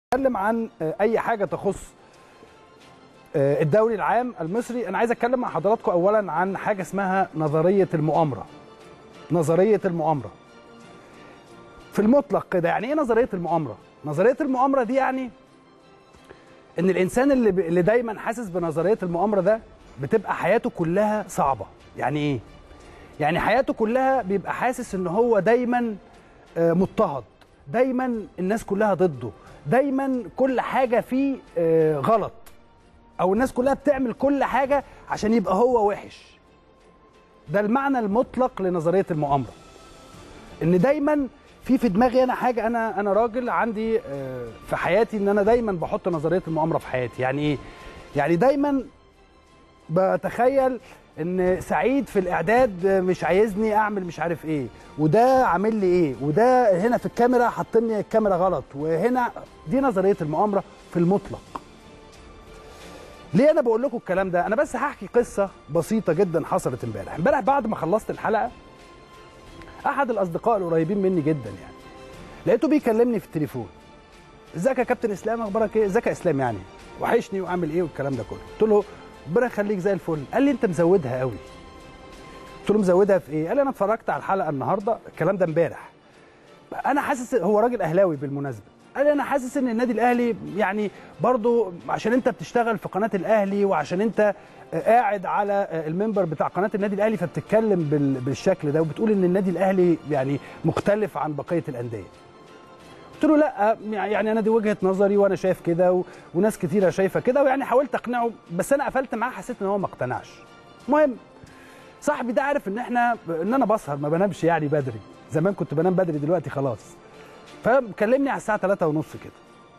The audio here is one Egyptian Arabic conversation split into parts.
اتكلم عن اي حاجه تخص الدوري العام المصري انا عايز اتكلم مع حضراتكم اولا عن حاجه اسمها نظريه المؤامره نظريه المؤامره في المطلق كده يعني ايه نظريه المؤامره نظريه المؤامره دي يعني ان الانسان اللي ب... اللي دايما حاسس بنظريه المؤامره ده بتبقى حياته كلها صعبه يعني ايه يعني حياته كلها بيبقى حاسس ان هو دايما مضطهد دايما الناس كلها ضده دايما كل حاجه فيه غلط او الناس كلها بتعمل كل حاجه عشان يبقى هو وحش ده المعنى المطلق لنظريه المؤامره ان دايما في في دماغي انا حاجه انا انا راجل عندي في حياتي ان انا دايما بحط نظريه المؤامره في حياتي يعني ايه يعني دايما بتخيل ان سعيد في الاعداد مش عايزني اعمل مش عارف ايه وده عامل لي ايه وده هنا في الكاميرا حاطني الكاميرا غلط وهنا دي نظريه المؤامره في المطلق ليه انا بقول لكم الكلام ده انا بس هحكي قصه بسيطه جدا حصلت امبارح امبارح بعد ما خلصت الحلقه احد الاصدقاء القريبين مني جدا يعني لقيته بيكلمني في التليفون ازيك يا كابتن اسلام اخبارك ايه ازيك يا اسلام يعني وحشني وعامل ايه والكلام ده كله قلت له ربنا يخليك زي الفل قال لي انت مزودها قوي قلت له مزودها في ايه قال لي انا اتفرجت على الحلقه النهارده الكلام ده امبارح انا حاسس هو راجل اهلاوي بالمناسبه قال لي انا حاسس ان النادي الاهلي يعني برضو عشان انت بتشتغل في قناه الاهلي وعشان انت قاعد على المنبر بتاع قناه النادي الاهلي فبتتكلم بالشكل ده وبتقول ان النادي الاهلي يعني مختلف عن بقيه الانديه قلت له لا يعني انا دي وجهه نظري وانا شايف كده و... وناس كتيره شايفه كده ويعني حاولت اقنعه بس انا قفلت معاه حسيت ان هو ما اقتنعش المهم صاحبي ده عارف ان احنا ان انا بسهر ما بنامش يعني بدري زمان كنت بنام بدري دلوقتي خلاص فكلمني على الساعه 3 ونص كده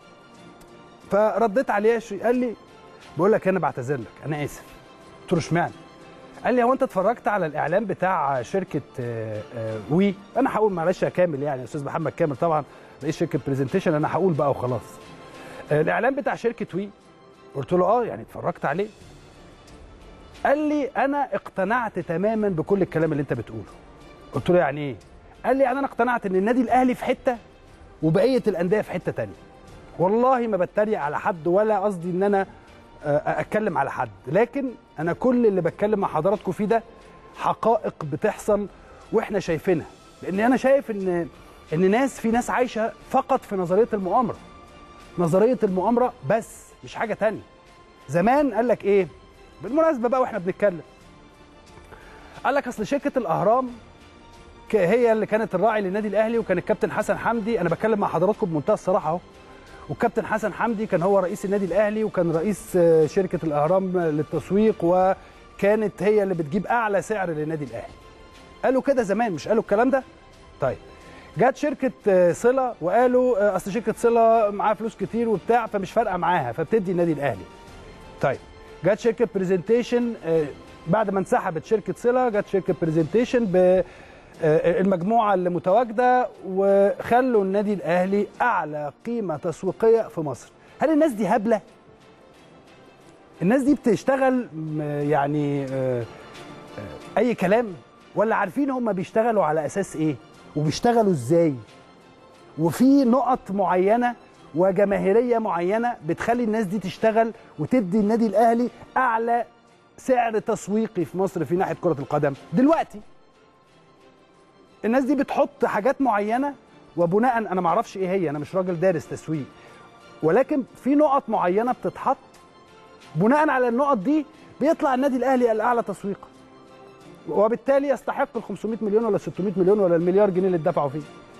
فرديت عليه قال لي بقول لك انا بعتذر لك انا اسف قلت له اشمعنى قال لي هو انت اتفرجت على الاعلان بتاع شركه وي انا هقول معلش يا كامل يعني استاذ محمد كامل طبعا رئيس شركه برزنتيشن انا هقول بقى وخلاص الاعلان بتاع شركه وي قلت له اه يعني اتفرجت عليه قال لي انا اقتنعت تماما بكل الكلام اللي انت بتقوله قلت له يعني ايه قال لي يعني انا اقتنعت ان النادي الاهلي في حته وبقيه الانديه في حته تانية والله ما بتريق على حد ولا قصدي ان انا اتكلم على حد لكن انا كل اللي بتكلم مع حضراتكم فيه ده حقائق بتحصل واحنا شايفينها لان انا شايف ان ان ناس في ناس عايشه فقط في نظريه المؤامره نظريه المؤامره بس مش حاجه تانية زمان قال لك ايه بالمناسبه بقى واحنا بنتكلم قال لك اصل شركه الاهرام هي اللي كانت الراعي للنادي الاهلي وكان الكابتن حسن حمدي انا بتكلم مع حضراتكم بمنتهى الصراحه اهو والكابتن حسن حمدي كان هو رئيس النادي الاهلي وكان رئيس شركه الاهرام للتسويق وكانت هي اللي بتجيب اعلى سعر للنادي الاهلي قالوا كده زمان مش قالوا الكلام ده طيب جت شركه صله وقالوا اصل شركه صله معاها فلوس كتير وبتاع فمش فارقه معاها فبتدي النادي الاهلي طيب جت شركه برزنتيشن بعد ما انسحبت شركه صله جت شركه برزنتيشن ب المجموعه اللي متواجده وخلوا النادي الاهلي اعلى قيمه تسويقيه في مصر هل الناس دي هبله الناس دي بتشتغل يعني اي كلام ولا عارفين هم بيشتغلوا على اساس ايه وبيشتغلوا ازاي وفي نقط معينه وجماهيريه معينه بتخلي الناس دي تشتغل وتدي النادي الاهلي اعلى سعر تسويقي في مصر في ناحيه كره القدم دلوقتي الناس دي بتحط حاجات معينه وبناء انا ما اعرفش ايه هي انا مش راجل دارس تسويق ولكن في نقط معينه بتتحط بناء على النقط دي بيطلع النادي الاهلي الاعلى تسويقا وبالتالي يستحق ال 500 مليون ولا 600 مليون ولا المليار جنيه اللي اتدفعوا فيه